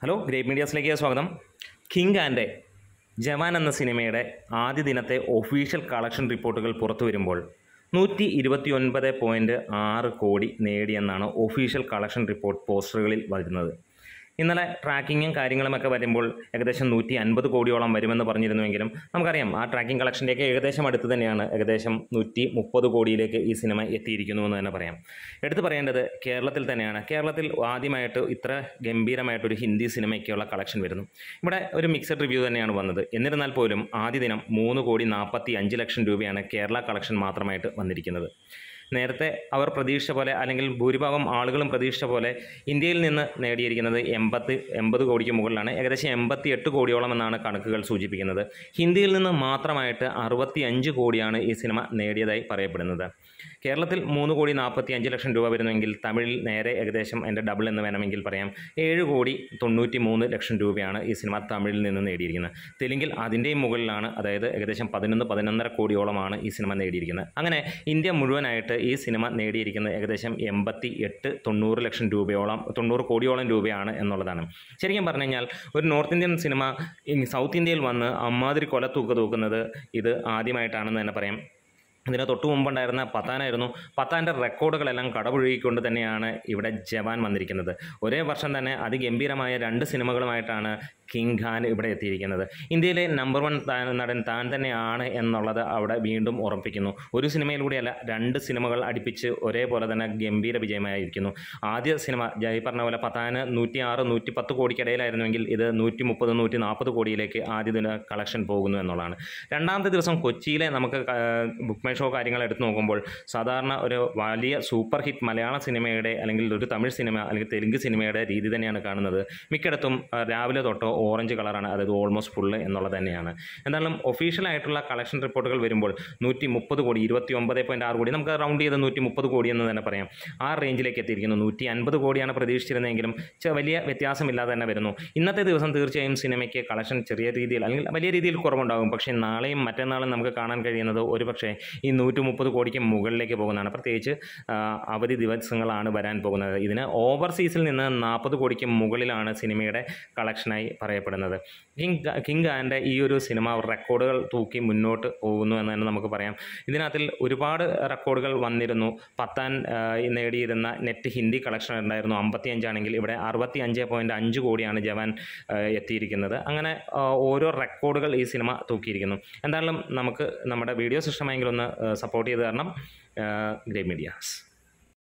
hello great മീഡിയാസിലേക്ക് സ്വാഗതം king and ജവാൻ എന്ന സിനിമയുടെ ആദ്യ ദിനത്തെ ഒഫീഷ്യൽ കളക്ഷൻ റിപ്പോർട്ടുകൾ പുറത്തു വരുമ്പോൾ നൂറ്റി ഇരുപത്തി ഒൻപത് പോയിൻറ്റ് ആറ് കോടി നേടിയെന്നാണ് ഒഫീഷ്യൽ കളക്ഷൻ റിപ്പോർട്ട് പോസ്റ്ററുകളിൽ വരുന്നത് ഇന്നലെ ട്രാക്കിങ്ങും കാര്യങ്ങളുമൊക്കെ വരുമ്പോൾ ഏകദേശം നൂറ്റി അൻപത് കോടിയോളം വരുമെന്ന് പറഞ്ഞിരുന്നുവെങ്കിലും നമുക്കറിയാം ആ ട്രാക്കിംഗ് കളക്ഷൻ്റെയൊക്കെ ഏകദേശം അടുത്ത് തന്നെയാണ് ഏകദേശം നൂറ്റി മുപ്പത് കോടിയിലേക്ക് ഈ സിനിമ എത്തിയിരിക്കുന്നു എന്ന് തന്നെ പറയാം എടുത്തു പറയേണ്ടത് കേരളത്തിൽ തന്നെയാണ് കേരളത്തിൽ ആദ്യമായിട്ട് ഇത്ര ഗംഭീരമായിട്ടൊരു ഹിന്ദി സിനിമയ്ക്കുള്ള കളക്ഷൻ വരുന്നു ഇവിടെ ഒരു മിക്സഡ് റിവ്യൂ തന്നെയാണ് വന്നത് എന്നിരുന്നാൽ പോലും ആദ്യ ദിനം മൂന്ന് കോടി നാൽപ്പത്തി അഞ്ച് ലക്ഷം രൂപയാണ് കേരള കളക്ഷൻ മാത്രമായിട്ട് വന്നിരിക്കുന്നത് നേരത്തെ അവർ പ്രതീക്ഷിച്ച പോലെ അല്ലെങ്കിൽ ഭൂരിഭാഗം ആളുകളും പ്രതീക്ഷിച്ച പോലെ ഇന്ത്യയിൽ നിന്ന് നേടിയിരിക്കുന്നത് എൺപത്തി എൺപത് കോടിക്ക് മുകളിലാണ് ഏകദേശം എൺപത്തി എട്ട് കോടിയോളം എന്നാണ് കണക്കുകൾ സൂചിപ്പിക്കുന്നത് ഹിന്ദിയിൽ നിന്ന് മാത്രമായിട്ട് അറുപത്തി അഞ്ച് കോടിയാണ് ഈ സിനിമ നേടിയതായി പറയപ്പെടുന്നത് കേരളത്തിൽ മൂന്ന് കോടി നാൽപ്പത്തി അഞ്ച് ലക്ഷം രൂപ വരുന്നുവെങ്കിൽ തമിഴിൽ നേരെ ഏകദേശം എൻ്റെ ഡബിൾ എന്ന് വേണമെങ്കിൽ പറയാം ഏഴ് കോടി തൊണ്ണൂറ്റി മൂന്ന് ലക്ഷം രൂപയാണ് ഈ സിനിമ തമിഴിൽ നിന്ന് നേടിയിരിക്കുന്നത് തെലുങ്കിൽ അതിൻ്റെയും മുകളിലാണ് അതായത് ഏകദേശം പതിനൊന്ന് പതിനൊന്നര കോടിയോളമാണ് ഈ സിനിമ നേടിയിരിക്കുന്നത് അങ്ങനെ ഇന്ത്യ മുഴുവനായിട്ട് ഈ സിനിമ നേടിയിരിക്കുന്നത് ഏകദേശം എൺപത്തി എട്ട് തൊണ്ണൂറ് ലക്ഷം രൂപയോളം തൊണ്ണൂറ് കോടിയോളം രൂപയാണ് എന്നുള്ളതാണ് ശരിക്കും പറഞ്ഞു കഴിഞ്ഞാൽ ഒരു നോർത്ത് ഇന്ത്യൻ സിനിമ ഈ സൗത്ത് ഇന്ത്യയിൽ വന്ന് അമ്മാതിരി കൊല തൂക്ക് തൂക്കുന്നത് ഇത് ആദ്യമായിട്ടാണെന്ന് തന്നെ പറയാം ഇതിന് തൊട്ട് മുമ്പുണ്ടായിരുന്ന പത്താനായിരുന്നു പത്താൻ്റെ റെക്കോർഡുകളെല്ലാം കടപുഴകിക്കൊണ്ട് തന്നെയാണ് ഇവിടെ ജവാൻ വന്നിരിക്കുന്നത് ഒരേ വർഷം തന്നെ അതിഗംഭീരമായ രണ്ട് സിനിമകളുമായിട്ടാണ് കിങ് ഖാൻ ഇവിടെ എത്തിയിരിക്കുന്നത് ഇന്ത്യയിലെ നമ്പർ വൺ നടൻ താൻ തന്നെയാണ് എന്നുള്ളത് അവിടെ വീണ്ടും ഉറപ്പിക്കുന്നു ഒരു സിനിമയിലൂടെയല്ല രണ്ട് സിനിമകൾ അടുപ്പിച്ച് ഒരേപോലെ തന്നെ ഗംഭീര വിജയമായിരിക്കുന്നു ആദ്യ സിനിമ ഈ പറഞ്ഞ പോലെ പത്താന് നൂറ്റി ആറ് നൂറ്റി പത്ത് കോടിക്കിടയിലായിരുന്നുവെങ്കിൽ ഇത് നൂറ്റി മുപ്പത് നൂറ്റി നാൽപ്പത് കോടിയിലേക്ക് ആദ്യ ദിന കളക്ഷൻ പോകുന്നു എന്നുള്ളതാണ് രണ്ടാമത്തെ ദിവസം കൊച്ചിയിലെ നമുക്ക് ബുക്ക് മൈ ഷോ കാര്യങ്ങൾ എടുത്തു നോക്കുമ്പോൾ സാധാരണ ഒരു വലിയ സൂപ്പർ ഹിറ്റ് മലയാള സിനിമയുടെ അല്ലെങ്കിൽ ഒരു തമിഴ് സിനിമ അല്ലെങ്കിൽ തെലുങ്ക് സിനിമയുടെ രീതി തന്നെയാണ് കാണുന്നത് മിക്കയിടത്തും ആ, രാവിലെ തൊട്ട് ഓറഞ്ച് കളറാണ് അതായത് ഓൾമോസ്റ്റ് ഫുള്ള് എന്നുള്ളത് തന്നെയാണ് എന്തായാലും ഒഫീഷ്യലായിട്ടുള്ള കളക്ഷൻ റിപ്പോർട്ടുകൾ വരുമ്പോൾ നൂറ്റി മുപ്പത് കോടി ഇരുപത്തി ഒമ്പത് പോയിൻറ്റ് ആറ് കോടി നമുക്ക് റൗണ്ട് ചെയ്ത് നൂറ്റി മുപ്പത് കോടി എന്ന് തന്നെ പറയാം ആ റേഞ്ചിലേക്ക് എത്തിയിരിക്കുന്നു നൂറ്റി അൻപത് കോടിയാണ് പ്രതീക്ഷിച്ചിരുന്നതെങ്കിലും ചെ- വലിയ വ്യത്യാസമില്ലാതെ തന്നെ വരുന്നു ഇന്നത്തെ ദിവസം തീർച്ചയായും സിനിമയ്ക്ക് കളക്ഷൻ ചെറിയ രീതിയിൽ അല്ലെങ്കിൽ വലിയ രീതിയിൽ കുറവുണ്ടാകും പക്ഷേ നാളെയും മറ്റന്നാളും നമുക്ക് കാണാൻ കഴിയുന്നത് ഒരുപക്ഷെ ഈ നൂറ്റി മുപ്പത് കോടിക്ക് മുകളിലേക്ക് പോകുന്നതാണ് പ്രത്യേകിച്ച് ആ, അവധി ദിവസങ്ങളാണ് വരാൻ പോകുന്നത് ഇതിന് ഓവർസീസിൽ നിന്ന് നാൽപ്പത് കോടിക്ക് മുകളിലാണ് സിനിമയുടെ കളക്ഷനായി പറയപ്പെടുന്നത് കിങ് കിങ് ആൻഡ് ഈ ഒരു സിനിമ റെക്കോർഡുകൾ തൂക്കി മുന്നോട്ട് പോകുന്നു എന്ന് തന്നെ നമുക്ക് പറയാം ഇതിനകത്തിൽ ഒരുപാട് റെക്കോർഡുകൾ വന്നിരുന്നു പത്താൻ ആ, നേടിയിരുന്ന നെറ്റ് ഹിന്ദി കളക്ഷൻ ഉണ്ടായിരുന്നു അമ്പത്തി അഞ്ചാണെങ്കിൽ ഇവിടെ അറുപത്തി അഞ്ച് പോയിൻറ്റ് അഞ്ച് കോടിയാണ് ജവാൻ ആ, എത്തിയിരിക്കുന്നത് അങ്ങനെ ആ, ഓരോ റെക്കോർഡുകൾ ഈ സിനിമ തൂക്കിയിരിക്കുന്നു എന്തായാലും നമുക്ക് നമ്മുടെ വീഡിയോസ് ഇഷ്ടമായെങ്കിൽ ഒന്ന് സപ്പോർട്ട് ചെയ്ത് തരണം ഗ്രേ മീഡിയാസ്